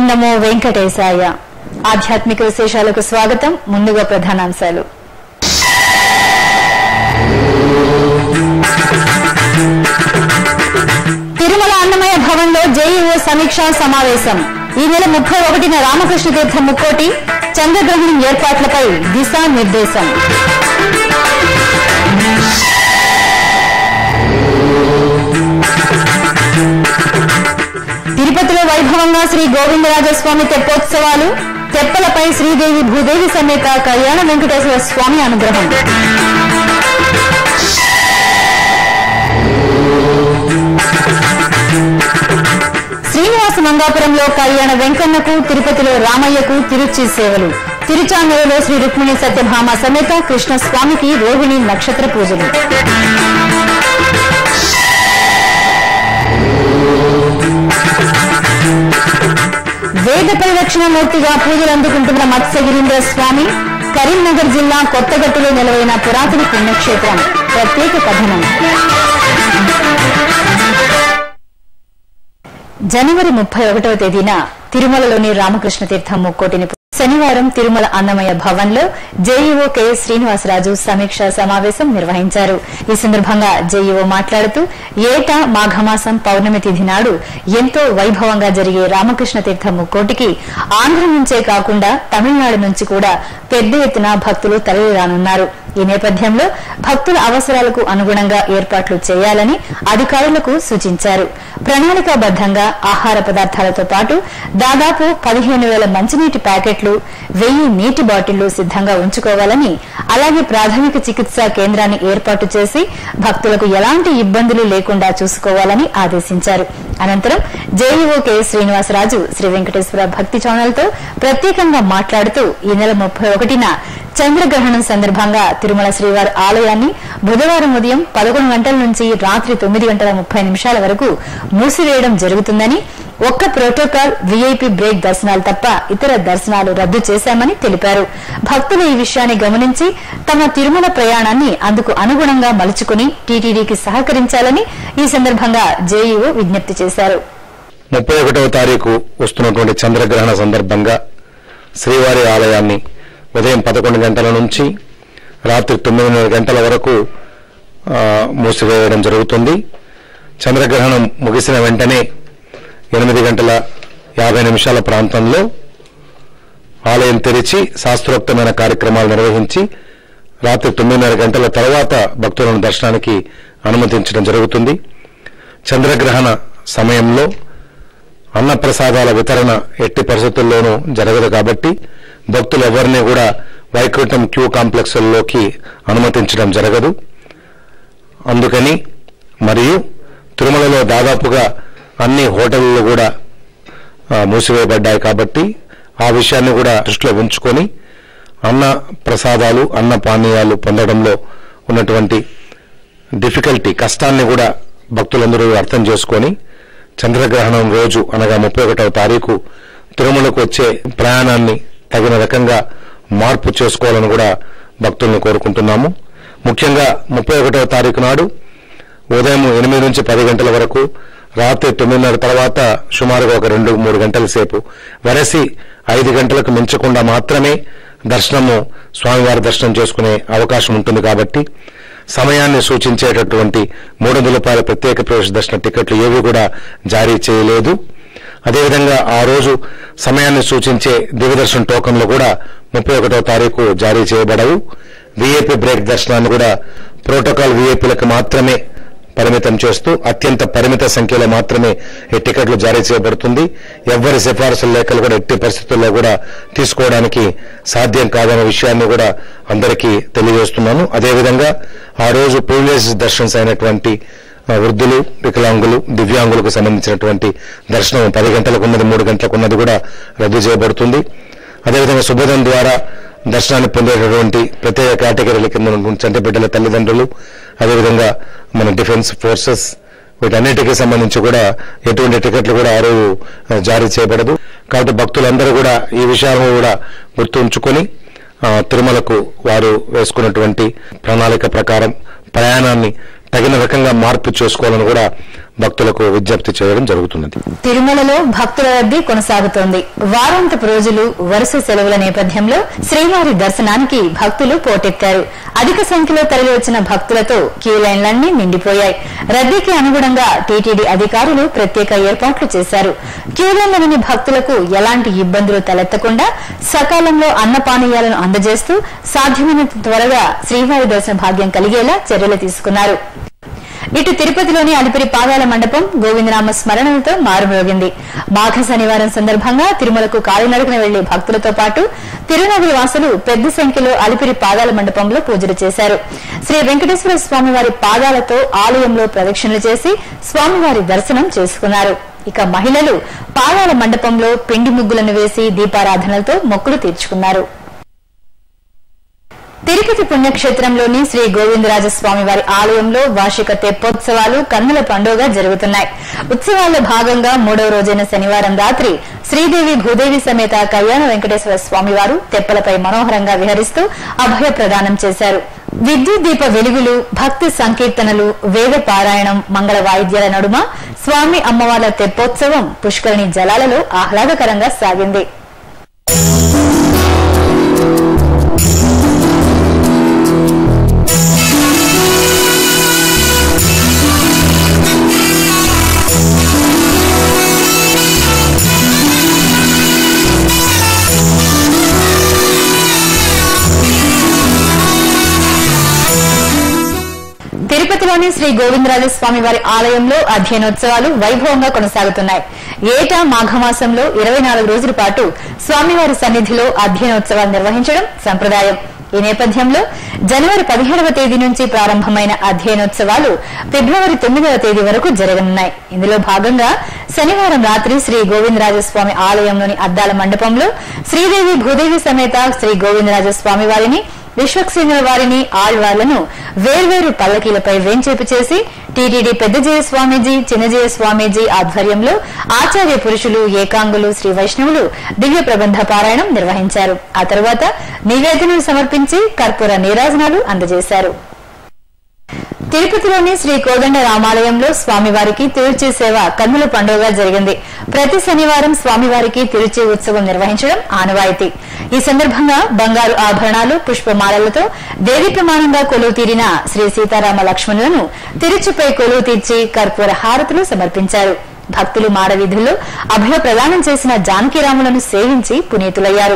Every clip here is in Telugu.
ఓం నమో వెంకటేశాయ ఆధ్యాత్మిక విశేషాలకు స్వాగతం ముందుగా ప్రధానాంశాలు తిరుమల అన్నమయ భవన్లో జేఈఓ సమీక్షా సమావేశం ఈ నెల ముప్పై ఒకటిన రామకృష్ణ తీర్థం ముక్కోటి చంద్రగ్రహణం ఏర్పాట్లపై దిశానిర్దేశం తిరుపతిలో వైభవంగా శ్రీ గోవిందరాజస్వామి తెప్పోత్సవాలు తెప్పలపై శ్రీదేవి భూదేవి సమేత కళ్యాణ వెంకటేశ్వర స్వామి అనుగ్రహం శ్రీనివాస మంగాపురంలో కళ్యాణ వెంకన్నకు తిరుపతిలో రామయ్యకు తిరుచి సేవలు తిరుచాంగూరులో శ్రీ రుక్మిణి సత్యభామ సమేత కృష్ణ స్వామికి రోహిణి నక్షత్ర పూజలు వేద పరిరక్షణ మూర్తిగా పూజలు అందుకుంటున్న మత్స్యగిరీంద్ర స్వామి కరీంనగర్ జిల్లా కొత్తగట్టులో నిలవైన పురాతన పుణ్యక్షేత్రం ప్రత్యేక కథనం జనవరి ముప్పై ఒకటవ తేదీన తిరుమలలోని రామకృష్ణ తీర్థం ముక్కోటిని శనివారం తిరుమల అన్నమయ్య భవన్ లో జేఈఓ కెఎస్ శ్రీనివాసరాజు సమీక్షా సమావేశం నిర్వహించారు ఈ సందర్భంగా జేఈఓ మాట్లాడుతూ ఏటా మాఘమాసం పౌర్ణమి తిథి నాడు ఎంతో వైభవంగా జరిగే రామకృష్ణ తీర్థం ముక్కోటికి ఆంధ్ర నుంచే కాకుండా తమిళనాడు నుంచి కూడా పెద్ద ఎత్తున భక్తులు తరలిరానున్నారు ఈ నేపథ్యంలో భక్తుల అవసరాలకు అనుగుణంగా ఏర్పాట్లు చేయాలని అధికారులకు సూచించారు ప్రణాళికాబద్దంగా ఆహార పదార్థాలతో పాటు దాదాపు పదిహేను వేల మంచినీటి ప్యాకెట్లు వెయ్యి నీటి బాటిళ్లు సిద్దంగా ఉంచుకోవాలని అలాగే ప్రాథమిక చికిత్సా కేంద్రాన్ని ఏర్పాటు చేసి భక్తులకు ఎలాంటి ఇబ్బందులు లేకుండా చూసుకోవాలని ఆదేశించారు అనంతరం జేఈఓ కె శ్రీనివాసరాజు శ్రీ వెంకటేశ్వర భక్తి ఛానల్తో ప్రత్యేకంగా మాట్లాడుతూ ఈ నెల ముప్పై ఒకటిన చంద్రగ్రహణం సందర్భంగా తిరుమల శ్రీవారి ఆలయాన్ని బుధవారం ఉదయం పదకొండు గంటల నుంచి రాత్రి తొమ్మిది గంటల ముప్పై నిమిషాల వరకు మూసివేయడం జరుగుతుందని ఒక్క ప్రోటోకాల్ వీఐపీ బ్రేక్ దర్శనాలు తప్ప ఇతర దర్శనాలు రద్దు చేశామని తెలిపారు భక్తులు ఈ విషయాన్ని గమనించి తమ తిరుమల ప్రయాణాన్ని అందుకు అనుగుణంగా మలుచుకుని టీటీడీకి సహకరించాలని ఈ సందర్భంగా జేఈఓ విజ్ఞప్తి చేశారు ముప్పై ఒకటవ తారీఖు వస్తున్నటువంటి చంద్రగ్రహణ సందర్భంగా శ్రీవారి ఆలయాన్ని ఉదయం పదకొండు గంటల నుంచి రాత్రి తొమ్మిదిన్నర గంటల వరకు ఆ, మూసివేయడం జరుగుతుంది చంద్రగ్రహణం ముగిసిన వెంటనే ఎనిమిది గంటల యాభై నిమిషాల ప్రాంతంలో ఆలయం తెరిచి శాస్త్రోక్తమైన కార్యక్రమాలు నిర్వహించి రాత్రి తొమ్మిదిన్నర గంటల తర్వాత భక్తులను దర్శనానికి అనుమతించడం జరుగుతుంది చంద్రగ్రహణ సమయంలో అన్నప్రసాదాల వితరణ ఎట్టి పరిస్థితుల్లోనూ జరగదు కాబట్టి భక్తులు ఎవరిని కూడా వైకుంఠం క్యూ కాంప్లెక్స్లోకి అనుమతించడం జరగదు అందుకని మరియు తిరుమలలో దాదాపుగా అన్ని హోటళ్లు కూడా ఆ, మూసివేయబడ్డాయి కాబట్టి ఆ విషయాన్ని కూడా దృష్టిలో ఉంచుకొని అన్న ప్రసాదాలు అన్న పానీయాలు పొందడంలో ఉన్నటువంటి డిఫికల్టీ కష్టాన్ని కూడా భక్తులందరూ అర్థం చేసుకొని చంద్రగ్రహణం రోజు అనగా ముప్పై ఒకటవ తారీఖు తిరుమలకు వచ్చే ప్రయాణాన్ని తగిన రకంగా మార్పు చేసుకోవాలని కూడా భక్తులను కోరుకుంటున్నాము ముఖ్యంగా ముప్పై ఒకటవ తారీఖు నాడు ఉదయం ఎనిమిది నుంచి పది గంటల వరకు రాత్రి తొమ్మిదిన్నర తర్వాత సుమారుగా ఒక రెండు మూడు గంటల సేపు వెరసి ఐదు గంటలకు మించకుండా మాత్రమే దర్శనము స్వామివారి దర్శనం చేసుకునే అవకాశం ఉంటుంది కాబట్టి సమయాన్ని సూచించేటటువంటి మూడు వందల రూపాయల ప్రత్యేక ప్రవేశ దర్శన టికెట్లు ఏవి కూడా జారీ చేయలేదు అదేవిధంగా ఆ రోజు సమయాన్ని సూచించే దివ్యదర్శన టోకన్లు కూడా ముప్పై ఒకటో తారీఖు జారీ చేయబడవు వీఐపీ బ్రేక్ దర్శనాన్ని కూడా ప్రోటోకాల్ వీఐపీలకు మాత్రమే పరిమితం చేస్తూ అత్యంత పరిమిత సంఖ్యలో మాత్రమే ఈ టికెట్లు జారీ చేయబడుతుంది ఎవ్వరి సిఫారసు లేఖలు కూడా ఎట్టి పరిస్థితుల్లో కూడా తీసుకోవడానికి సాధ్యం కాదనే విషయాన్ని కూడా అందరికీ తెలియజేస్తున్నాను అదేవిధంగా ఆ రోజు ప్రివిలేజ్ దర్శన్స్ అయినటువంటి ఆ, వృద్ధులు వికలాంగులు దివ్యాంగులకు సంబంధించినటువంటి దర్శనం పది గంటలకు ఉన్నది మూడు గంటలకు ఉన్నది కూడా రద్దు చేయబడుతుంది అదేవిధంగా శుభోదయం ద్వారా దర్శనాన్ని పొందేటటువంటి ప్రత్యేక కేటగిరీల కింద ఉన్నటువంటి చంటి బిడ్డల తల్లిదండ్రులు అదేవిధంగా మన డిఫెన్స్ ఫోర్సెస్ వీటన్నిటికీ సంబంధించి కూడా ఎటువంటి టికెట్లు కూడా ఆ రోజు ఆ, జారీ చేయబడదు కాబట్టి భక్తులందరూ కూడా ఈ విషయాలను కూడా గుర్తుంచుకొని ఆ, తిరుమలకు వారు వేసుకున్నటువంటి ప్రణాళిక ప్రకారం ప్రయాణాన్ని తగిన రకంగా మార్పు చేసుకోవాలని కూడా భక్తులకు విజ్ఞప్తి చేయడం జరుగుతున్నది తిరుమలలో భక్తుల రద్దీ కొనసాగుతోంది వారాంతపు రోజులు వరుస సెలవుల నేపథ్యంలో శ్రీవారి దర్శనానికి భక్తులు పోటెత్తారు అధిక సంఖ్యలో తరలివచ్చిన భక్తులతో క్యూ లైన్లన్నీ నిండిపోయాయి రద్దీకి అనుగుణంగా టీటీడీ అధికారులు ప్రత్యేక ఏర్పాట్లు చేశారు క్యూ లైన్లలోని భక్తులకు ఎలాంటి ఇబ్బందులు తలెత్తకుండా సకాలంలో అన్నపానీయాలను అందజేస్తూ సాధ్యమైనంత త్వరగా శ్రీవారి దర్శన భాగ్యం కలిగేలా చర్యలు తీసుకున్నారు ఇటు తిరుపతిలోని అలిపిరి పాదాల మండపం గోవిందనామ స్మరణలతో మారుమ్రోగింది మాఘ శనివారం సందర్భంగా తిరుమలకు కాలినడకన వెళ్లే భక్తులతో పాటు తిరునగరి వాసులు పెద్ద సంఖ్యలో అలిపిరి పాదాల మండపంలో పూజలు చేశారు శ్రీ వెంకటేశ్వర స్వామివారి పాదాలతో ఆలయంలో ప్రదక్షిణలు చేసి స్వామివారి దర్శనం చేసుకున్నారు ఇక మహిళలు పాదాల మండపంలో పిండి ముగ్గులను వేసి దీపారాధనలతో మొక్కులు తీర్చుకున్నారు తిరుపతి పుణ్యక్షేత్రంలోని శ్రీ గోవిందరాజస్వామి వారి ఆలయంలో వార్షిక తెప్పోత్సవాలు కన్నుల పండుగ జరుగుతున్నాయి ఉత్సవాల్లో భాగంగా మూడవ రోజైన శనివారం రాత్రి శ్రీదేవి భూదేవి సమేత కళ్యాణ వెంకటేశ్వర స్వామి వారు తెప్పలపై మనోహరంగా విహరిస్తూ అభయ ప్రదానం చేశారు విద్యుత్ దీప వెలుగులు భక్తి సంకీర్తనలు వేద పారాయణం మంగళ వాయిద్యాల నడుమ స్వామి అమ్మవార్ల తెప్పోత్సవం పుష్కరిణి జలాలలో ఆహ్లాదకరంగా సాగింది తిరుపతిలోని శ్రీ గోవిందరాజ స్వామి వారి ఆలయంలో అధ్యయనోత్సవాలు వైభవంగా కొనసాగుతున్నాయి ఏటా మాఘమాసంలో ఇరవై నాలుగు రోజుల పాటు స్వామివారి సన్నిధిలో అధ్యయనోత్సవాలు నిర్వహించడం సంప్రదాయం ఈ నేపథ్యంలో జనవరి పదిహేడవ తేదీ నుంచి ప్రారంభమైన అధ్యయనోత్సవాలు ఫిబ్రవరి తొమ్మిదవ తేదీ వరకు జరగనున్నాయి ఇందులో భాగంగా శనివారం రాత్రి శ్రీ గోవిందరాజస్వామి ఆలయంలోని అద్దాల మండపంలో శ్రీదేవి భూదేవి సమేత శ్రీ గోవిందరాజస్వామి వారిని విశ్వక్సేనుల వారిని ఆళ్వార్లను వేర్వేరు పల్లకీలపై వేంచేపు చేసి టీటీడీ పెద్దజయ స్వామీజీ చిన్నజయ స్వామీజీ ఆధ్వర్యంలో ఆచార్య పురుషులు ఏకాంగులు శ్రీ వైష్ణవులు దివ్య ప్రబంధ పారాయణం నిర్వహించారు ఆ తరువాత నివేదనలు సమర్పించి కర్పూర నీరాజనాలు అందజేశారు తిరుపతిలోని శ్రీ కోదండ రామాలయంలో స్వామివారికి తిరుచి సేవ కన్నుల పండుగగా జరిగింది ప్రతి శనివారం స్వామివారికి తిరుచి ఉత్సవం నిర్వహించడం ఆనవాయితీ ఈ సందర్భంగా బంగారు ఆభరణాలు పుష్పమాలలతో దేదీప్యమానంగా కొలువు తీరిన శ్రీ సీతారామ లక్ష్మణులను తిరుచిపై కొలువు తీర్చి కర్పూర హారతులు సమర్పించారు భక్తులు మాడవీధుల్లో అభయ ప్రదానం చేసిన జానకిరాములను సేవించి పునీతులయ్యారు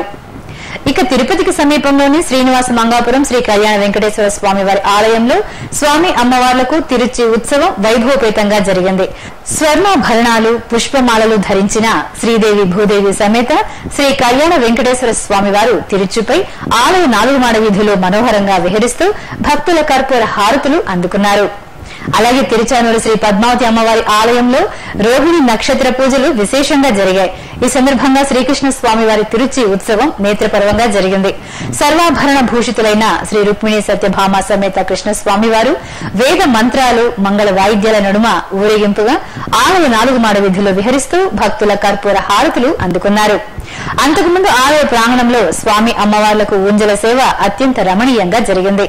ఇక తిరుపతికి సమీపంలోని శ్రీనివాస మంగాపురం శ్రీ కళ్యాణ వెంకటేశ్వర స్వామి వారి ఆలయంలో స్వామి అమ్మవార్లకు తిరుచి ఉత్సవం వైభవపేతంగా జరిగింది స్వర్ణాభరణాలు పుష్పమాలలు ధరించిన శ్రీదేవి భూదేవి సమేత శ్రీ కళ్యాణ వెంకటేశ్వర స్వామి వారు తిరుచుపై ఆలయ నాలుగు మాడ వీధిలో మనోహరంగా విహరిస్తూ భక్తుల కర్పూర హారతులు అందుకున్నారు అలాగే తిరుచానూరు శ్రీ పద్మావతి అమ్మవారి ఆలయంలో రోహిణి నక్షత్ర పూజలు విశేషంగా జరిగాయి ఈ సందర్భంగా శ్రీకృష్ణ స్వామి వారి తిరుచి ఉత్సవం నేత్రపర్వంగా జరిగింది సర్వాభరణ భూషితులైన శ్రీ రుక్మిణి సత్యభామ సమేత కృష్ణ స్వామి వారు వేద మంత్రాలు మంగళ వాయిద్యాల నడుమ ఊరేగింపుగా ఆలయ నాలుగు మాడ వీధిలో విహరిస్తూ భక్తుల కర్పూర హారతులు అందుకున్నారు అంతకుముందు ఆలయ ప్రాంగణంలో స్వామి అమ్మవార్లకు ఊంజల సేవ అత్యంత రమణీయంగా జరిగింది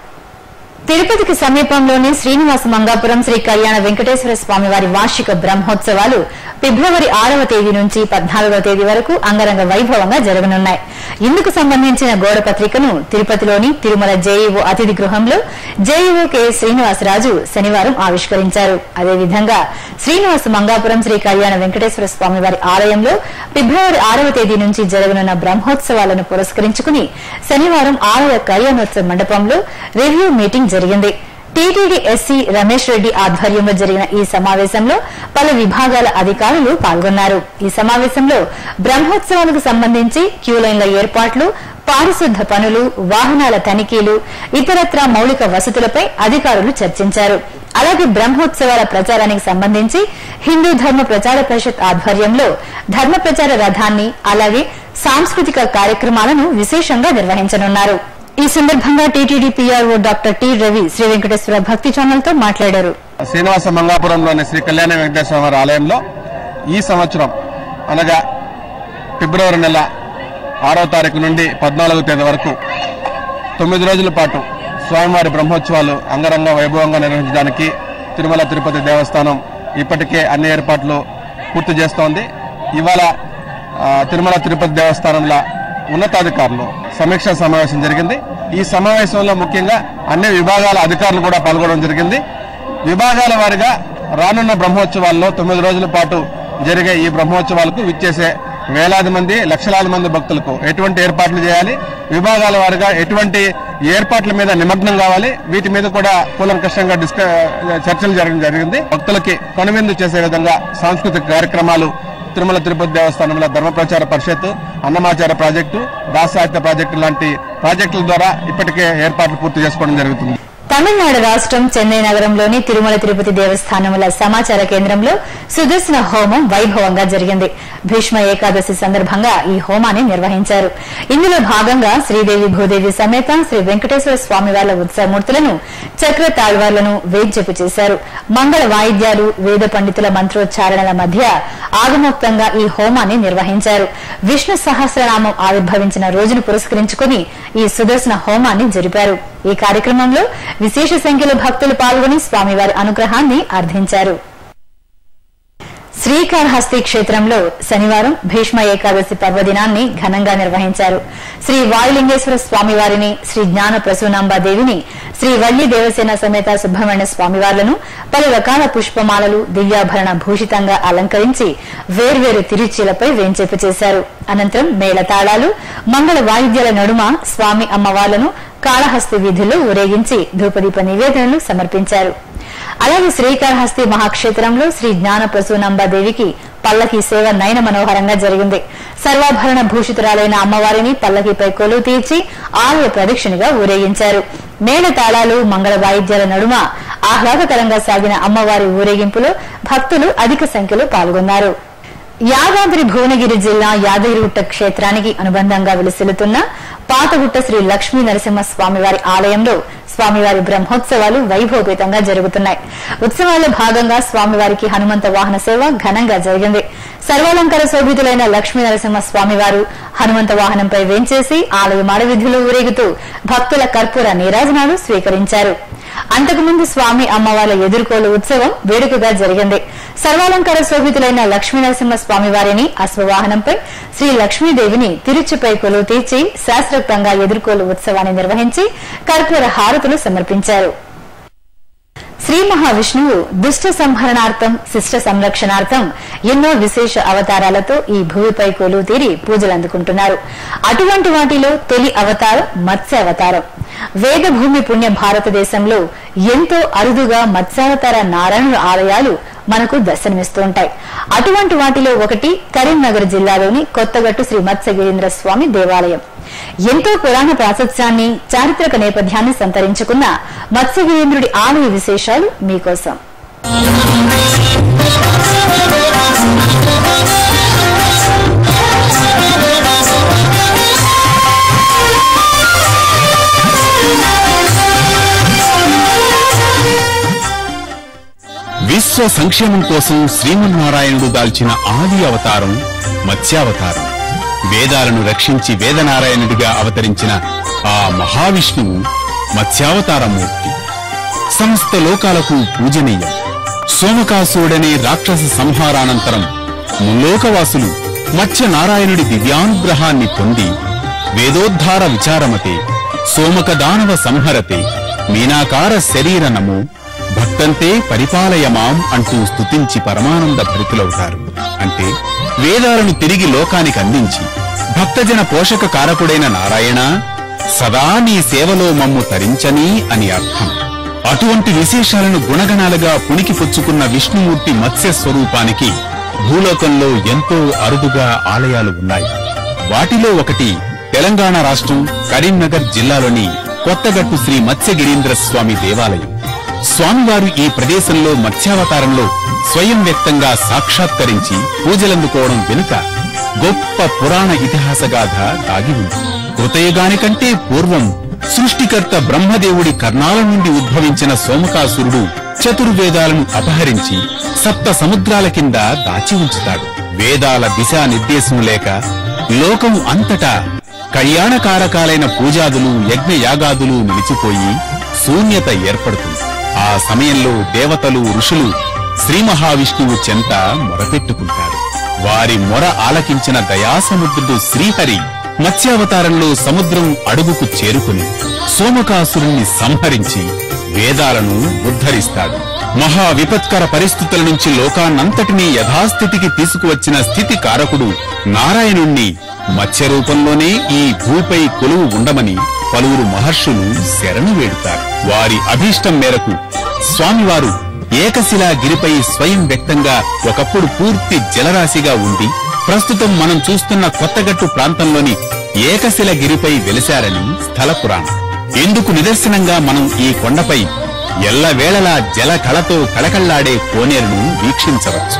తిరుపతికి సమీపంలోని శ్రీనివాస మంగాపురం శ్రీ కళ్యాణ వెంకటేశ్వర స్వామి వారి వార్షిక బ్రహ్మోత్సవాలు ఫిబ్రవరి ఆరవ తేదీ నుంచి పద్నాలుగవ తేదీ వరకు అంగరంగ వైభవంగా జరగనున్నాయి ఇందుకు సంబంధించిన గోడ పత్రికను తిరుపతిలోని తిరుమల జేఈఓ అతిథి గృహంలో జేఈఓ కె శ్రీనివాసరాజు శనివారం ఆవిష్కరించారు అదేవిధంగా శ్రీనివాస మంగాపురం శ్రీ కళ్యాణ వెంకటేశ్వర స్వామి వారి ఆలయంలో ఫిబ్రవరి ఆరవ తేదీ నుంచి జరగనున్న బ్రహ్మోత్సవాలను పురస్కరించుకుని శనివారం ఆలయ కళ్యాణోత్సవ మండపంలో రివ్యూ మీటింగ్ జరిగింది టీటీడీ ఎస్సీ రమేష్ రెడ్డి ఆధ్వర్యంలో జరిగిన ఈ సమావేశంలో పలు విభాగాల అధికారులు పాల్గొన్నారు ఈ సమావేశంలో బ్రహ్మోత్సవాలకు సంబంధించి క్యూలైన్ల ఏర్పాట్లు పారిశుద్ధ పనులు వాహనాల తనిఖీలు ఇతరత్రా మౌలిక వసతులపై అధికారులు చర్చించారు అలాగే బ్రహ్మోత్సవాల ప్రచారానికి సంబంధించి హిందూ ధర్మ ప్రచార పరిషత్ ఆధ్వర్యంలో ధర్మ ప్రచార రథాన్ని అలాగే సాంస్కృతిక కార్యక్రమాలను విశేషంగా నిర్వహించనున్నారు ఈ సందర్భంగా TTD PRO doctor T Ravi Sri Venkateswara Bhakti channel తో మాట్లాడారు శ్రీనివాస మంగాపురంలోని శ్రీ కళ్యాణ వెంకటేశ్వర వారి ఆలయంలో ఈ సంవత్సరం అనగా ఫిబ్రవరి నెల ఆరో తారీఖు నుండి పద్నాలుగో తేదీ వరకు తొమ్మిది రోజుల పాటు స్వామివారి బ్రహ్మోత్సవాలు అంగరంగ వైభవంగా నిర్వహించడానికి తిరుమల తిరుపతి దేవస్థానం ఇప్పటికే అన్ని ఏర్పాట్లు పూర్తి చేస్తోంది ఇవాళ ఆ, తిరుమల తిరుపతి దేవస్థానంలో ఉన్నతాధికారులు సమీక్షా సమావేశం జరిగింది ఈ సమావేశంలో ముఖ్యంగా అన్ని విభాగాల అధికారులు కూడా పాల్గొనడం జరిగింది విభాగాల వారిగా రానున్న బ్రహ్మోత్సవాల్లో తొమ్మిది రోజుల పాటు జరిగే ఈ బ్రహ్మోత్సవాలకు విచ్చేసే వేలాది మంది లక్షలాది మంది భక్తులకు ఎటువంటి ఏర్పాట్లు చేయాలి విభాగాల వారిగా ఎటువంటి ఏర్పాట్ల మీద నిమగ్నం కావాలి వీటి మీద కూడా కూలంకషంగా డిస్క చర్చలు జరగడం జరిగింది భక్తులకి కనువిందు చేసే విధంగా సాంస్కృతిక కార్యక్రమాలు తిరుమల తిరుపతి దేవస్థానంలో ధర్మ ప్రచార పరిషత్ అన్నమాచార ప్రాజెక్టు దాసాహిత్య ప్రాజెక్టు లాంటి ప్రాజెక్టుల ద్వారా ఇప్పటికే ఏర్పాట్లు పూర్తి చేసుకోవడం జరుగుతుంది తమిళనాడు రాష్ట్రం చెన్నై నగరంలోని తిరుమల తిరుపతి దేవస్థానముల సమాచార కేంద్రంలో సుదర్శన హోమం వైభవంగా జరిగింది భీష్మ ఏకాదశి సందర్భంగా ఈ హోమాన్ని నిర్వహించారు ఇందులో భాగంగా శ్రీదేవి భూదేవి సమేత శ్రీ వెంకటేశ్వర స్వామి వార్ల ఉత్సవమూర్తులను చక్ర తాళ్వార్లను వేద్యపు చేశారు మంగళ వాయిద్యాలు వేద పండితుల మంత్రోచ్చారణల మధ్య ఆగమోక్తంగా ఈ హోమాన్ని నిర్వహించారు విష్ణు సహస్రనామం ఆవిర్భవించిన రోజును పురస్కరించుకుని ఈ సుదర్శన హోమాన్ని జరిపారు ఈ కార్యక్రమంలో విశేష సంఖ్యలో భక్తులు పాల్గొని స్వామివారి అనుగ్రహాన్ని అర్థించారు శ్రీకాళహస్తి క్షేత్రంలో శనివారం భీష్మ ఏకాదశి పర్వదినాన్ని ఘనంగా నిర్వహించారు శ్రీ వాయులింగేశ్వర స్వామివారిని శ్రీ జ్ఞాన ప్రసూనాంబాదేవిని శ్రీ వల్లి దేవసేన సమేత సుబ్రహ్మణ్య స్వామివార్లను పలు రకాల పుష్పమాలలు దివ్యాభరణ భూషితంగా అలంకరించి వేర్వేరు తిరుచీలపై వేంచేపు చేశారు అనంతరం మేళతాళాలు మంగళ వాయిద్యాల నడుమ స్వామి అమ్మవార్లను కాళహస్తి వీధుల్లో ఊరేగించి ధూపదీప నివేదనలు సమర్పించారు అలాగే శ్రీకాళహస్తి మహాక్షేత్రంలో శ్రీ జ్ఞాన ప్రసూనంబాదేవికి పల్లకి సేవ నయన మనోహరంగా జరిగింది సర్వాభరణ భూషితురాలైన అమ్మవారిని పల్లకిపై కొలువు తీర్చి ఆలయ ప్రదక్షిణగా ఊరేగించారు మేళ తాళాలు మంగళ వాయిద్యాల నడుమ ఆహ్లాదకరంగా సాగిన అమ్మవారి ఊరేగింపులో భక్తులు అధిక సంఖ్యలో పాల్గొన్నారు యాదాద్రి భువనగిరి జిల్లా యాదగిరిగుట్ట క్షేత్రానికి అనుబంధంగా విలసిల్లుతున్న పాతగుట్ట శ్రీ లక్ష్మీ నరసింహ స్వామివారి ఆలయంలో స్వామివారి బ్రహ్మోత్సవాలు వైభవపేతంగా జరుగుతున్నాయి ఉత్సవాల్లో భాగంగా స్వామివారికి హనుమంత వాహన సేవ ఘనంగా జరిగింది సర్వాలంకార శోభితులైన లక్ష్మీ నరసింహ స్వామివారు హనుమంత వాహనంపై వేంచేసి ఆలయ మాడవిధులు ఊరేగుతూ భక్తుల కర్పూర నీరాజనాలు స్వీకరించారు అంతకుముందు స్వామి అమ్మవార్ల ఎదుర్కోలు ఉత్సవం వేడుకగా జరిగింది సర్వాలంకార శోభితులైన లక్ష్మీ నరసింహ స్వామి వారిని అశ్వవాహనంపై శ్రీ లక్ష్మీదేవిని తిరుచిపై కొలువు తీర్చి శాస్త్రోక్తంగా ఎదుర్కోలు ఉత్సవాన్ని నిర్వహించి కర్పూర హారతులు సమర్పించారు శ్రీ మహావిష్ణువు దుష్ట సంహరణార్థం శిష్ట సంరక్షణార్థం ఎన్నో విశేష అవతారాలతో ఈ భూమిపై కొలువు తీరి పూజలు అందుకుంటున్నారు అటువంటి వాటిలో తొలి అవతారం మత్స్య అవతారం వేద భూమి పుణ్య భారతదేశంలో ఎంతో అరుదుగా మత్స్యావతార నారాయణుల ఆలయాలు మనకు దర్శనమిస్తూ ఉంటాయి అటువంటి వాటిలో ఒకటి కరీంనగర్ జిల్లాలోని కొత్తగట్టు శ్రీ మత్స్యగిరీంద్ర స్వామి దేవాలయం ఎంతో పురాణ ప్రాశస్త్యాన్ని చారిత్రక నేపథ్యాన్ని సంతరించుకున్న మత్స్యగిరీంద్రుడి ఆలయ విశేషాలు మీకోసం విశ్వ సంక్షేమం కోసం శ్రీమన్నారాయణుడు దాల్చిన ఆది అవతారం మత్స్యావతారం వేదాలను రక్షించి వేదనారాయణుడిగా అవతరించిన ఆ మహావిష్ణువు మత్స్యావతారమూర్తి సమస్త లోకాలకు పూజనీయం సోమకాసురుడనే రాక్షస సంహారానంతరం ముల్లోకవాసులు మత్స్యనారాయణుడి దివ్యానుగ్రహాన్ని పొంది వేదోద్ధార విచారమతే సోమక దానవ సంహరతే మీనాకార శరీర నమో భక్తంతే పరిపాలయమాం అంటూ స్తుతించి పరమానంద భరితులవుతారు అంటే వేదాలను తిరిగి లోకానికి అందించి భక్తజన పోషక కారకుడైన నారాయణ సదా నీ సేవలో మమ్ము తరించని అని అర్థం అటువంటి విశేషాలను గుణగణాలుగా పుణికి పుచ్చుకున్న విష్ణుమూర్తి మత్స్య స్వరూపానికి భూలోకంలో ఎంతో అరుదుగా ఆలయాలు ఉన్నాయి వాటిలో ఒకటి తెలంగాణ రాష్ట్రం కరీంనగర్ జిల్లాలోని కొత్తగట్టు శ్రీ మత్స్యగిరీంద్ర స్వామి దేవాలయం స్వామివారు ఈ ప్రదేశంలో మత్స్యావతారంలో స్వయం వ్యక్తంగా సాక్షాత్కరించి పూజలందుకోవడం వెనుక గొప్ప పురాణ ఇతిహాస గాథ దాగి ఉంది కృతయుగానికంటే పూర్వం సృష్టికర్త బ్రహ్మదేవుడి కర్ణాల నుండి ఉద్భవించిన సోమకాసురుడు చతుర్వేదాలను అపహరించి సప్త సముద్రాల కింద దాచి ఉంచుతాడు వేదాల దిశానిర్దేశం లేక లోకం అంతటా కళ్యాణకారకాలైన పూజాదులు యజ్ఞయాగాదులు నిలిచిపోయి శూన్యత ఏర్పడుతుంది ఆ సమయంలో దేవతలు ఋషులు శ్రీ మహావిష్ణువు చెంత మొరపెట్టుకుంటారు వారి మొర ఆలకించిన దయాసముద్రుడు శ్రీహరి మత్స్యావతారంలో సముద్రం అడుగుకు చేరుకుని సోమకాసురుణ్ణి సంహరించి వేదాలను ఉద్ధరిస్తాడు మహా విపత్కర పరిస్థితుల నుంచి లోకాన్నంతటినీ యథాస్థితికి తీసుకువచ్చిన స్థితి కారకుడు నారాయణుణ్ణి మత్స్య రూపంలోనే ఈ భూపై కొలువు ఉండమని పలువురు మహర్షులు శరణు వేడుతారు వారి అభీష్టం మేరకు స్వామివారు ఏకశిలా గిరిపై స్వయం వ్యక్తంగా ఒకప్పుడు పూర్తి జలరాశిగా ఉండి ప్రస్తుతం మనం చూస్తున్న కొత్తగట్టు ప్రాంతంలోని ఏకశిల గిరిపై వెలిశారని స్థల పురాణం ఇందుకు నిదర్శనంగా మనం ఈ కొండపై ఎల్లవేళలా జల కళతో కళకళ్లాడే కోనేరును వీక్షించవచ్చు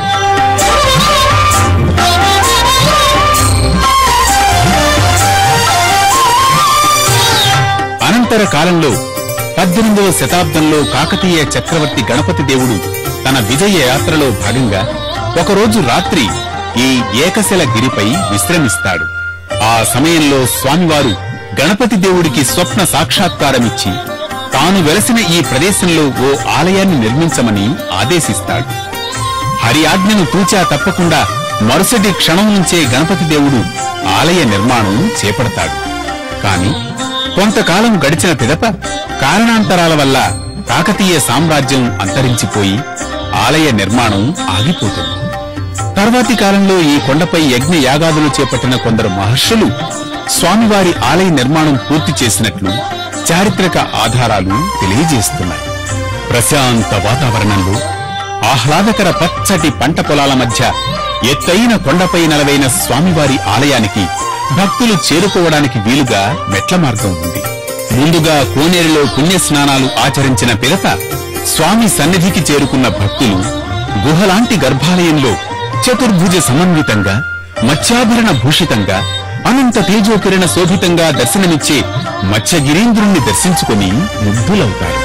అనంతర కాలంలో పద్దెనిమిదవ శతాబ్దంలో కాకతీయ చక్రవర్తి గణపతి దేవుడు తన విజయ యాత్రలో భాగంగా ఒకరోజు రాత్రి ఈ ఏకశిల గిరిపై విశ్రమిస్తాడు ఆ సమయంలో స్వామివారు గణపతి దేవుడికి స్వప్న సాక్షాత్కారమిచ్చి తాను వెలసిన ఈ ప్రదేశంలో ఓ ఆలయాన్ని నిర్మించమని ఆదేశిస్తాడు హరి ఆజ్ఞను తూచా తప్పకుండా మరుసటి క్షణం నుంచే గణపతి దేవుడు ఆలయ నిర్మాణం చేపడతాడు కాని కొంతకాలం గడిచిన పిదప కారణాంతరాల వల్ల కాకతీయ సామ్రాజ్యం అంతరించిపోయి ఆలయ నిర్మాణం ఆగిపోతుంది తర్వాతి కాలంలో ఈ కొండపై యజ్ఞ యాగాదులు చేపట్టిన కొందరు మహర్షులు స్వామివారి ఆలయ నిర్మాణం పూర్తి చేసినట్లు చారిత్రక ఆధారాలు తెలియజేస్తున్నాయి ప్రశాంత వాతావరణంలో ఆహ్లాదకర పచ్చటి పంట పొలాల మధ్య ఎత్తైన కొండపై నెలవైన స్వామివారి ఆలయానికి భక్తులు చేరుకోవడానికి వీలుగా మెట్ల మార్గం ఉంది ముందుగా కోనేరులో పుణ్యస్నానాలు ఆచరించిన పిదప స్వామి సన్నిధికి చేరుకున్న భక్తులు గుహలాంటి గర్భాలయంలో చతుర్భుజ సమన్వితంగా మత్స్యాభరణ భూషితంగా అనంత తేజోకిరణ శోభితంగా దర్శనమిచ్చే మత్స్యగిరీంద్రుణ్ణి దర్శించుకుని ముగ్ధులవుతారు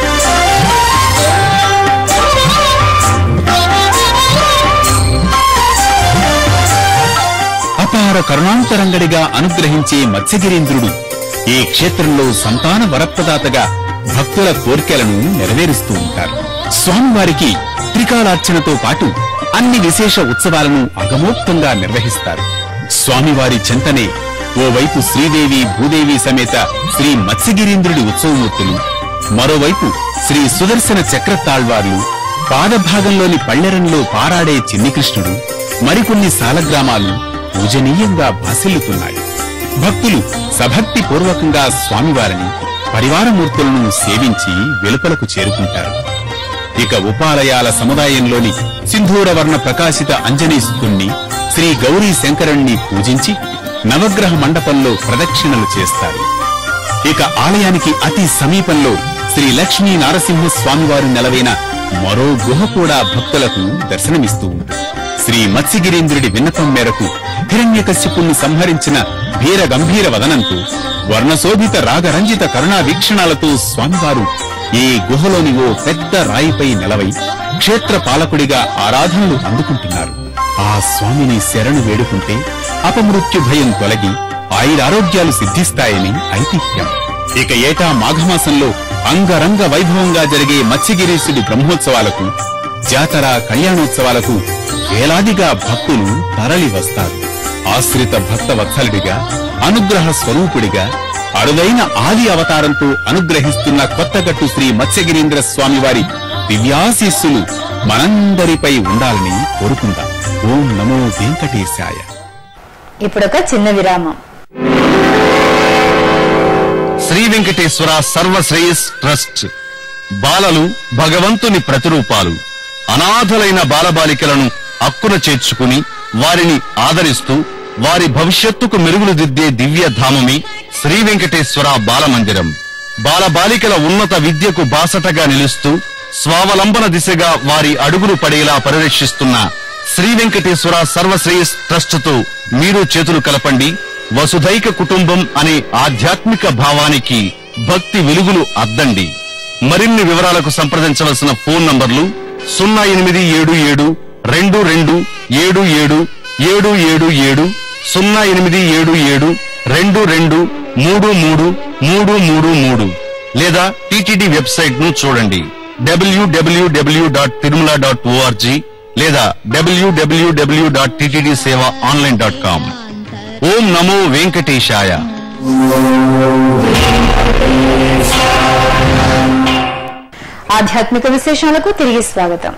అపార కరుణాంతరంగడిగా అనుగ్రహించే మత్స్యగిరీంద్రుడు ఈ క్షేత్రంలో సంతాన వరప్రదాతగా భక్తుల కోర్కెలను నెరవేరుస్తూ ఉంటారు స్వామివారికి త్రికాలార్చనతో పాటు అన్ని విశేష ఉత్సవాలను అగమోక్తంగా నిర్వహిస్తారు స్వామివారి చెంతనే ఓవైపు శ్రీదేవి భూదేవి సమేత శ్రీ మత్స్యగిరీంద్రుడి ఉత్సవమూర్తులు మరోవైపు శ్రీ సుదర్శన చక్రతాళ్వార్లు పాదభాగంలోని పళ్ళెరంలో పారాడే చిన్ని కృష్ణుడు మరికొన్ని సాలగ్రామాలు పూజనీయంగా భాసిల్లుతున్నాయి భక్తులు సభక్తి పూర్వకంగా స్వామివారిని పరివారమూర్తులను సేవించి వెలుపలకు చేరుకుంటారు ఇక ఉపాలయాల సముదాయంలోని సింధూరవర్ణ ప్రకాశిత అంజనీస్తుణ్ణి శ్రీ గౌరీ శంకరుణ్ణి పూజించి నవగ్రహ మండపంలో ప్రదక్షిణలు చేస్తారు ఇక ఆలయానికి అతి సమీపంలో శ్రీ లక్ష్మీ నారసింహ స్వామివారు నెలవైన మరో గుహ కూడా భక్తులకు దర్శనమిస్తూ ఉంటుంది శ్రీ మత్స్యగిరీంద్రుడి విన్నపం మేరకు హిరణ్యకశ్యపుణ్ణి సంహరించిన వీర గంభీర వదనంతో వర్ణశోభిత రాగరంజిత కరుణా వీక్షణాలతో స్వామివారు ఈ గుహలోని ఓ పెద్ద రాయిపై నిలవై క్షేత్ర పాలకుడిగా ఆరాధనలు అందుకుంటున్నారు ఆ స్వామిని శరణు వేడుకుంటే అపమృత్యు భయం తొలగి ఆయురారోగ్యాలు సిద్ధిస్తాయని ఐతిహ్యం ఇక ఏటా మాఘమాసంలో అంగరంగ వైభవంగా జరిగే మత్స్యగిరీశుడి బ్రహ్మోత్సవాలకు జాతర కళ్యాణోత్సవాలకు వేలాదిగా భక్తులు తరలి వస్తారు ఆశ్రిత భక్త వత్సలుడిగా అనుగ్రహ స్వరూపుడిగా అరుదైన ఆది అవతారంతో అనుగ్రహిస్తున్న కొత్తగట్టు శ్రీ మత్స్యగిరీంద్ర స్వామి వారి దివ్యాశీస్సులు మనందరిపై ఉండాలని కోరుకుందాం ఓం నమో వెంకటేశాయ ఇప్పుడొక చిన్న విరామం శ్రీ వెంకటేశ్వర సర్వశ్రేయస్ ట్రస్ట్ బాలలు భగవంతుని ప్రతిరూపాలు అనాథలైన బాలబాలికలను అక్కున చేర్చుకుని వారిని ఆదరిస్తూ వారి భవిష్యత్తుకు మెరుగులు దిద్దే దివ్య ధామమే శ్రీ వెంకటేశ్వర బాలమందిరం బాలబాలికల ఉన్నత విద్యకు బాసటగా నిలుస్తూ స్వావలంబన దిశగా వారి అడుగులు పడేలా పరిరక్షిస్తున్న శ్రీ వెంకటేశ్వర సర్వశ్రేయస్ ట్రస్టుతో మీరు చేతులు కలపండి వసుధైక కుటుంబం అనే ఆధ్యాత్మిక భావానికి భక్తి వెలుగులు అద్దండి మరిన్ని వివరాలకు సంప్రదించవలసిన ఫోన్ నంబర్లు సున్నా ఎనిమిది ఏడు ఏడు రెండు రెండు ఏడు ఏడు ఏడు ఏడు ఏడు సున్నా ఎనిమిది ఏడు ఏడు రెండు రెండు మూడు మూడు మూడు మూడు మూడు లేదా టిటిడి వెబ్సైట్ ను చూడండి డబ్ల్యూడబ్ల్యూడబ్ల్యూ డాట్ తిరుమల డాట్ ఓఆర్జీ లేదా డబ్ల్యూడబ్ల్యూడబ్ల్యూ dot TTD seva online dot com ఓం నమో వెంకటేశాయ ఆధ్యాత్మిక విశేషాలకు తిరిగి స్వాగతం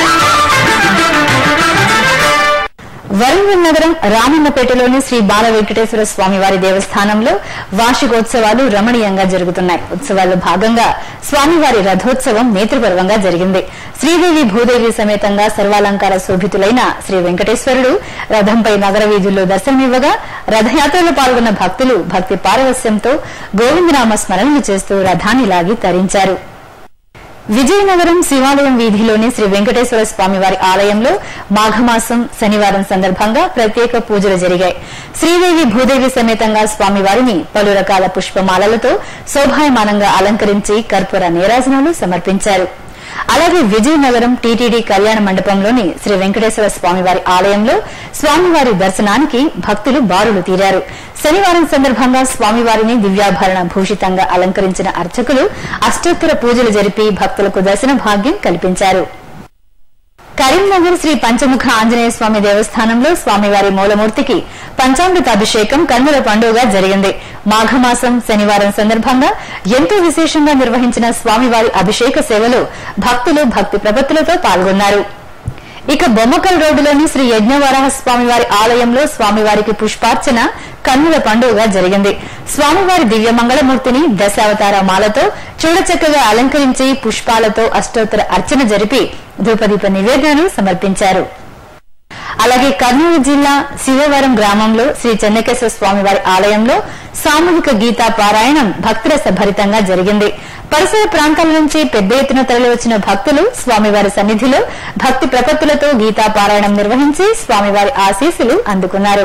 వరంగల్ నగరం రామన్నపేటలోని శ్రీ బాల వెంకటేశ్వర స్వామి వారి దేవస్థానంలో వార్షికోత్సవాలు రమణీయంగా జరుగుతున్నాయి ఉత్సవాల్లో భాగంగా స్వామివారి రథోత్సవం నేత్రపర్వంగా జరిగింది శ్రీదేవి భూదేవి సమేతంగా సర్వాలంకార శోభితులైన శ్రీ వెంకటేశ్వరుడు రథంపై నగర వీధుల్లో దర్శనమివ్వగా రథయాత్రలో పాల్గొన్న భక్తులు భక్తి పారవస్యంతో గోవిందనామ స్మరణలు చేస్తూ రథాన్ని లాగి తరించారు విజయనగరం శివాలయం వీధిలోని శ్రీ వెంకటేశ్వర స్వామి వారి ఆలయంలో మాఘమాసం శనివారం సందర్భంగా ప్రత్యేక పూజలు జరిగాయి శ్రీదేవి భూదేవి సమేతంగా స్వామివారిని పలు రకాల పుష్పమాలలతో శోభాయమానంగా అలంకరించి కర్పూర నీరాజనాలు సమర్పించారు అలాగే విజయనగరం టీటీడీ కళ్యాణ మండపంలోని శ్రీ వెంకటేశ్వర స్వామివారి ఆలయంలో స్వామివారి దర్శనానికి భక్తులు బారులు తీరారు శనివారం సందర్భంగా స్వామివారిని దివ్యాభరణ భూషితంగా అలంకరించిన అర్చకులు అష్టోత్తర పూజలు జరిపి భక్తులకు దర్శన భాగ్యం కల్పించారు కరీంనగర్ శ్రీ పంచముఖ ఆంజనేయ స్వామి దేవస్థానంలో స్వామివారి మూలమూర్తికి పంచామృతాభిషేకం కన్నుల పండుగ జరిగింది మాఘమాసం శనివారం సందర్భంగా ఎంతో విశేషంగా నిర్వహించిన స్వామివారి అభిషేక సేవలో భక్తులు భక్తి ప్రపత్తులతో పాల్గొన్నారు ఇక బొమ్మకల్ రోడ్డులోని శ్రీ యజ్ఞవరాహ స్వామివారి ఆలయంలో స్వామివారికి పుష్పార్చన కన్నుల పండుగ జరిగింది స్వామివారి దివ్యమంగళమూర్తిని దశావతార మాలతో చూడచక్కగా అలంకరించి పుష్పాలతో అష్టోత్తర అర్చన జరిపి ధూపదీప నివేదనలు సమర్పించారు అలాగే కర్నూలు జిల్లా శివవరం గ్రామంలో శ్రీ చెన్నకేశ్వర స్వామివారి ఆలయంలో సామూహిక గీతా పారాయణం భక్తురస భరితంగా జరిగింది పరిసర ప్రాంతాల నుంచి పెద్ద ఎత్తున తరలివచ్చిన భక్తులు స్వామివారి సన్నిధిలో భక్తి ప్రపత్తులతో గీతా పారాయణం నిర్వహించి స్వామివారి ఆశీస్సులు అందుకున్నారు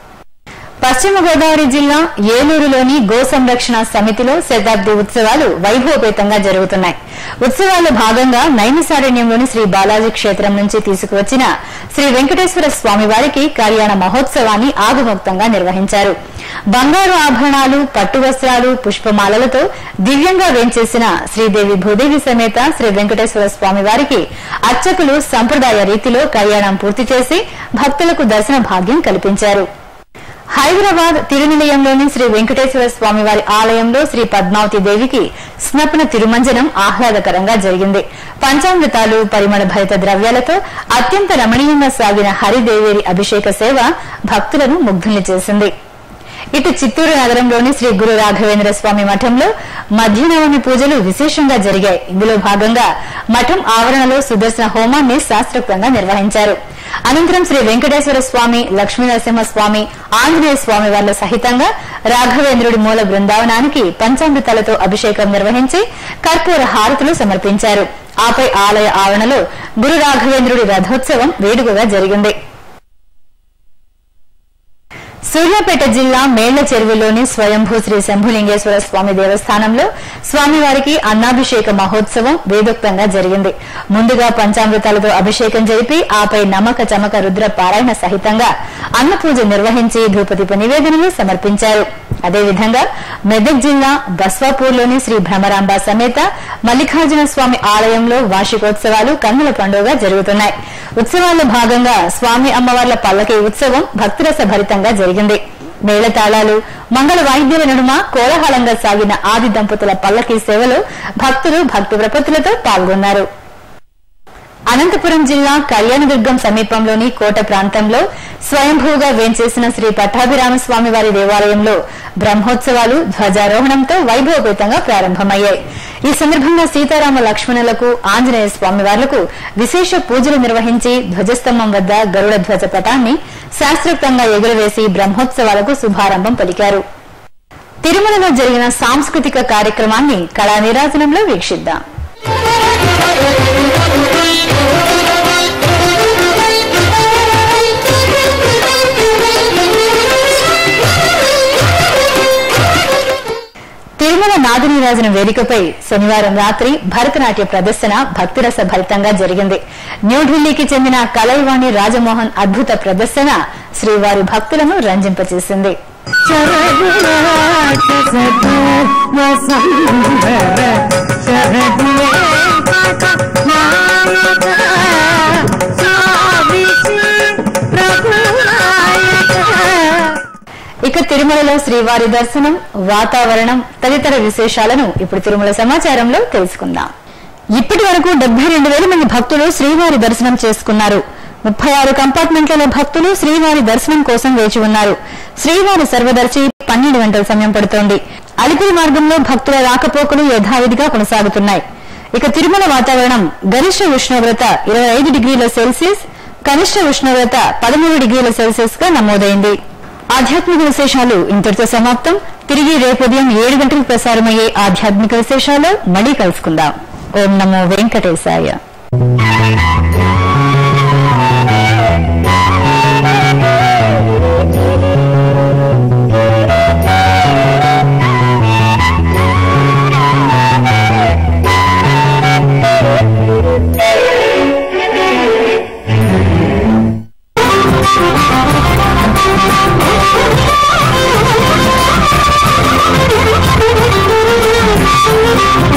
పశ్చిమ గోదావరి జిల్లా ఏలూరులోని గో సంరక్షణ సమితిలో శతాబ్ది ఉత్సవాలు వైభవపేతంగా జరుగుతున్నాయి ఉత్సవాల్లో భాగంగా నైమిసారణ్యంలోని శ్రీ బాలాజీ క్షేత్రం నుంచి తీసుకువచ్చిన శ్రీ వెంకటేశ్వర స్వామివారికి కళ్యాణ మహోత్సవాన్ని ఆగమోక్తంగా నిర్వహించారు బంగారు ఆభరణాలు పట్టు వస్త్రాలు పుష్పమాలలతో దివ్యంగా వేంచేసిన శ్రీదేవి భూదేవి సమేత శ్రీ వెంకటేశ్వర స్వామి వారికి అర్చకులు సంప్రదాయ రీతిలో కళ్యాణం పూర్తి చేసి భక్తులకు దర్శన భాగ్యం కల్పించారు హైదరాబాద్ తిరునిలయంలోని శ్రీ వెంకటేశ్వర స్వామి వారి ఆలయంలో శ్రీ పద్మావతి దేవికి స్నపన తిరుమంజనం ఆహ్లాదకరంగా జరిగింది పంచామృతాలు పరిమళ భరిత ద్రవ్యాలతో అత్యంత రమణీయంగా సాగిన హరిదేవేరి అభిషేక సేవ భక్తులను ముగ్ధుల్ని చేసింది ఇటు చిత్తూరు నగరంలోని శ్రీ గురు రాఘవేంద్ర స్వామి మఠంలో మధ్యనవమి పూజలు విశేషంగా జరిగాయి ఇందులో భాగంగా మఠం ఆవరణలో సుదర్శన హోమాన్ని శాస్త్రోక్తంగా నిర్వహించారు అనంతరం శ్రీ వెంకటేశ్వర స్వామి లక్ష్మీనరసింహ స్వామి ఆంజనేయ స్వామి వార్ల సహితంగా రాఘవేంద్రుడి మూల బృందావనానికి పంచామృతాలతో అభిషేకం నిర్వహించి కర్పూర హారతులు సమర్పించారు ఆపై ఆలయ ఆవరణలో గురు రాఘవేంద్రుడి రథోత్సవం వేడుకగా జరిగింది సూర్యాపేట జిల్లా మేళ్ల చెరువులోని స్వయంభూ శ్రీ శంభులింగేశ్వర స్వామి దేవస్థానంలో స్వామివారికి అన్నాభిషేక మహోత్సవం వేదోక్తంగా జరిగింది ముందుగా పంచామృతాలతో అభిషేకం జరిపి ఆపై నమక చమక రుద్ర పారాయణ సహితంగా అన్న పూజ నిర్వహించి ధూపదీప నివేదనలు సమర్పించారు అదేవిధంగా మెదక్ జిల్లా బస్వాపూర్లోని శ్రీ భ్రమరాంబ సమేత మల్లికార్జున స్వామి ఆలయంలో వార్షికోత్సవాలు కన్నుల పండుగ జరుగుతున్నాయి ఉత్సవాల్లో భాగంగా స్వామి అమ్మవార్ల పల్లకి ఉత్సవం భక్తురస భరితంగా జరిగింది మేళతాళాలు మంగళ వాయిద్యాల నడుమ కోలాహలంగా సాగిన ఆది దంపతుల పల్లకి సేవలో భక్తులు భక్తి ప్రపత్తులతో పాల్గొన్నారు అనంతపురం జిల్లా కళ్యాణదుర్గం సమీపంలోని కోట ప్రాంతంలో స్వయంభూగా వేంచేసిన శ్రీ పట్టాభిరామస్వామి వారి దేవాలయంలో బ్రహ్మోత్సవాలు ధ్వజారోహణంతో వైభవపేతంగా ప్రారంభమయ్యాయి ఈ సందర్భంగా సీతారామ లక్ష్మణులకు ఆంజనేయ స్వామి వార్లకు విశేష పూజలు నిర్వహించి ధ్వజస్తంభం వద్ద గరుడ ధ్వజ పటాన్ని శాస్త్రోక్తంగా ఎగురవేసి బ్రహ్మోత్సవాలకు శుభారంభం పలికారు తిరుమలలో జరిగిన సాంస్కృతిక కార్యక్రమాన్ని కళా నీరాజనంలో వీక్షిద్దాం తిరుమల నాదనీరాజన వేదికపై శనివారం రాత్రి భరతనాట్య ప్రదర్శన భక్తిరస భరితంగా జరిగింది న్యూఢిల్లీకి చెందిన కలైవాణి రాజమోహన్ అద్భుత ప్రదర్శన శ్రీవారి భక్తులను రంజింపచేసింది ఇక తిరుమలలో శ్రీవారి దర్శనం వాతావరణం తదితర విశేషాలను ఇప్పుడు తిరుమల సమాచారంలో తెలుసుకుందాం ఇప్పటి వరకు డెబ్బై రెండు వేల మంది భక్తులు శ్రీవారి దర్శనం చేసుకున్నారు ముప్పై ఆరు కంపార్ట్మెంట్ల భక్తులు శ్రీవారి దర్శనం కోసం వేచి ఉన్నారు శ్రీవారి సర్వదర్శి పన్నెండు గంటల సమయం పడుతోంది అలిపిరి మార్గంలో భక్తుల రాకపోకలు యథావిధిగా కొనసాగుతున్నాయి ఇక తిరుమల వాతావరణం గరిష్ట ఉష్ణోగ్రత ఇరవై ఐదు డిగ్రీల సెల్సియస్ కనిష్ట ఉష్ణోగ్రత పదమూడు డిగ్రీల సెల్సియస్ గా నమోదైంది ఆధ్యాత్మిక విశేషాలు ఇంతటితో సమాప్తం తిరిగి రేపు ఉదయం ఏడు గంటలకు ప్రసారమయ్యే ఆధ్యాత్మిక విశేషాలు మళ్ళీ కలుసుకుందాం ఓం నమో వెంకటేశాయ Thank you.